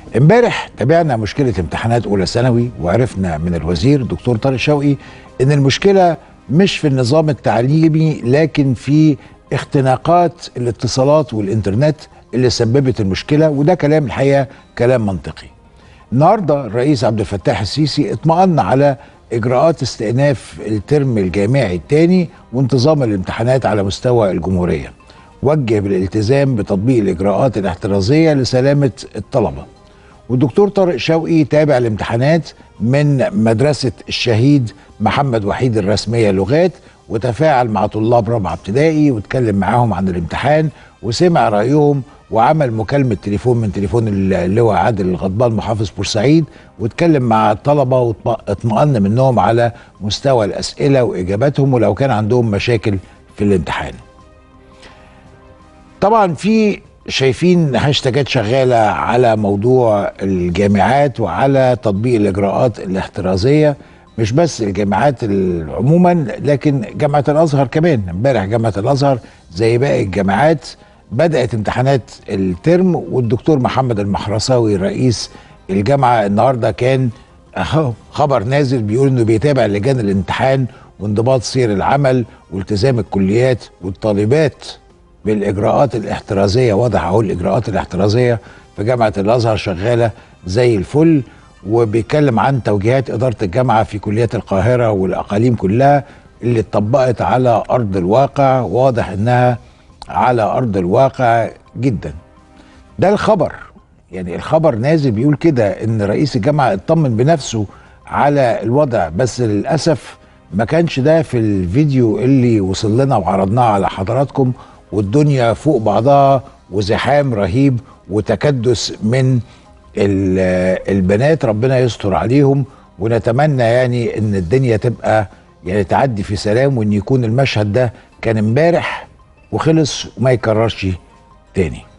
امبارح تابعنا مشكله امتحانات اولى ثانوي وعرفنا من الوزير دكتور طارق شوقي ان المشكله مش في النظام التعليمي لكن في اختناقات الاتصالات والانترنت اللي سببت المشكله وده كلام الحقيقه كلام منطقي. النهارده الرئيس عبد الفتاح السيسي اطمأن على اجراءات استئناف الترم الجامعي الثاني وانتظام الامتحانات على مستوى الجمهوريه. وجه بالالتزام بتطبيق الاجراءات الاحترازيه لسلامه الطلبه. والدكتور طارق شوقي تابع الامتحانات من مدرسة الشهيد محمد وحيد الرسمية لغات وتفاعل مع طلاب رابعة ابتدائي واتكلم معاهم عن الامتحان وسمع رأيهم وعمل مكالمة تليفون من تليفون اللواء عادل الغضبان محافظ بورسعيد واتكلم مع الطلبة واطمأن منهم على مستوى الأسئلة وإجاباتهم ولو كان عندهم مشاكل في الامتحان طبعا في شايفين هاشتاجات شغاله على موضوع الجامعات وعلى تطبيق الاجراءات الاحترازيه مش بس الجامعات عموما لكن جامعه الازهر كمان امبارح جامعه الازهر زي باقي الجامعات بدات امتحانات الترم والدكتور محمد المحرساوي رئيس الجامعه النهارده كان اهو خبر نازل بيقول انه بيتابع لجان الامتحان وانضباط سير العمل والتزام الكليات والطالبات بالاجراءات الاحترازيه واضح اهو الاجراءات الاحترازيه في جامعه الازهر شغاله زي الفل وبيتكلم عن توجيهات اداره الجامعه في كليات القاهره والاقاليم كلها اللي اتطبقت على ارض الواقع واضح انها على ارض الواقع جدا ده الخبر يعني الخبر نازل بيقول كده ان رئيس الجامعه اطمن بنفسه على الوضع بس للاسف ما كانش ده في الفيديو اللي وصل لنا وعرضناه على حضراتكم والدنيا فوق بعضها وزحام رهيب وتكدس من البنات ربنا يستر عليهم ونتمنى يعني ان الدنيا تبقى يعني تعدي في سلام وان يكون المشهد ده كان امبارح وخلص وما يكررش تاني